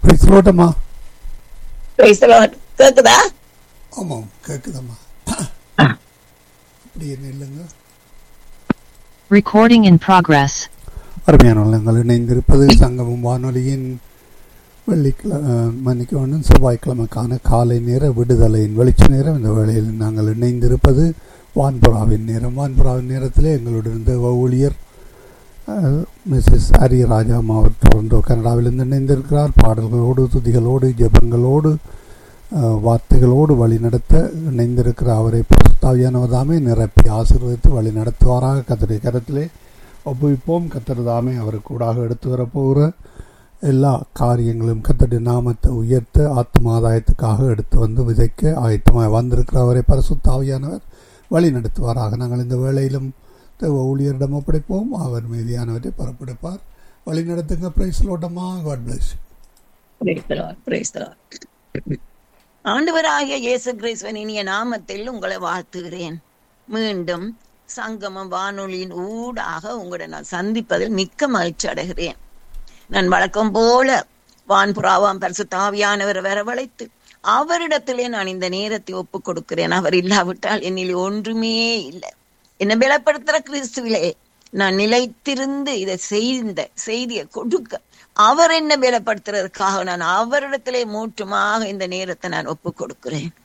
பிரிஸ்லோட்டம்மா Praise the Lord. கேக்குதா ஆமாம் கேட்குதம்மா அப்படி என்ன இல்லைங்க Recording in progress. அருமையான உள்ளங்கள் இணைந்திருப்பது சங்கமம் வானொலியின் வெள்ளிக்கிழமை மன்னிக்க வேண்டும் செவ்வாய்க்கிழமைக்கான காலை நேர விடுதலையின் வெளிச்ச நேரம் இந்த வேளையில் நாங்கள் இணைந்திருப்பது வான்புறாவின் நேரம் வான்புறாவின் நேரத்திலே எங்களுடன் இருந்த ஊழியர் அஹ், மிஸ்ஸஸ் ஹரிராஜா அவர் டொரண்டோ கனடாவிலிருந்து இணைந்திருக்கிறார் பாடல்களோடு துதிகளோடு ஜெபங்களோடு அஹ், வார்த்தைகளோடு வழிநடத்த இணைந்திருக்கிற அவரை தாவியானவதாமே நிரப்பி ஆசீர்வதித்து வழி நடத்துவாராக கத்தருடைய கரத்திலே ஒப்புவிப்போம் கத்தர் தாமே அவருக்கு கூடாக எடுத்து வரப்போகிற எல்லா காரியங்களும் கத்தருடைய நாமத்தை உயர்த்த ஆத்மாதாயத்துக்காக எடுத்து வந்து விதைக்க ஆயத்தமாக வந்திருக்கிற அவரை பரிசுத்தாவியானவர் வழி நடத்துவாராக நாங்கள் இந்த வேளையிலும் தேவ ஊழியரிடம் ஒப்படைப்போம் அவர் மீதியானவற்றை புறப்படுப்பார் வழி நடத்துங்க பிரைஸ் லோட்டமா God bless Praise the Lord. Praise the Lord. ஆண்டவராகிய இயேசு கிறிஸ்துவின் இனிய நாமத்தில் உங்களை வாழ்த்துகிறேன் மீண்டும் சங்கமம் வானொலியின் ஊடாக உங்களை நான் சந்திப்பதில் மிக்க மகிழ்ச்சி அடைகிறேன் நான் வழக்கம் போல வான்புறாவாம் பரிசுத்தாவியானவர் வரவழைத்து அவரிடத்திலே நான் இந்த நேரத்தை ஒப்புக் கொடுக்கிறேன் அவர் இல்லாவிட்டால் என்னில் ஒன்றுமே இல்லை என்னை பலப்படுத்துற கிறிஸ்துவிலே நான் நிலைத்திருந்து இதை செய்த செய்தியை கொடுக்க அவர் என்ன பலப்படுத்துறதுக்காக நான் அவரிடத்திலே மூட்டுமாக இந்த நேரத்தை நான் ஒப்புக் கொடுக்கிறேன்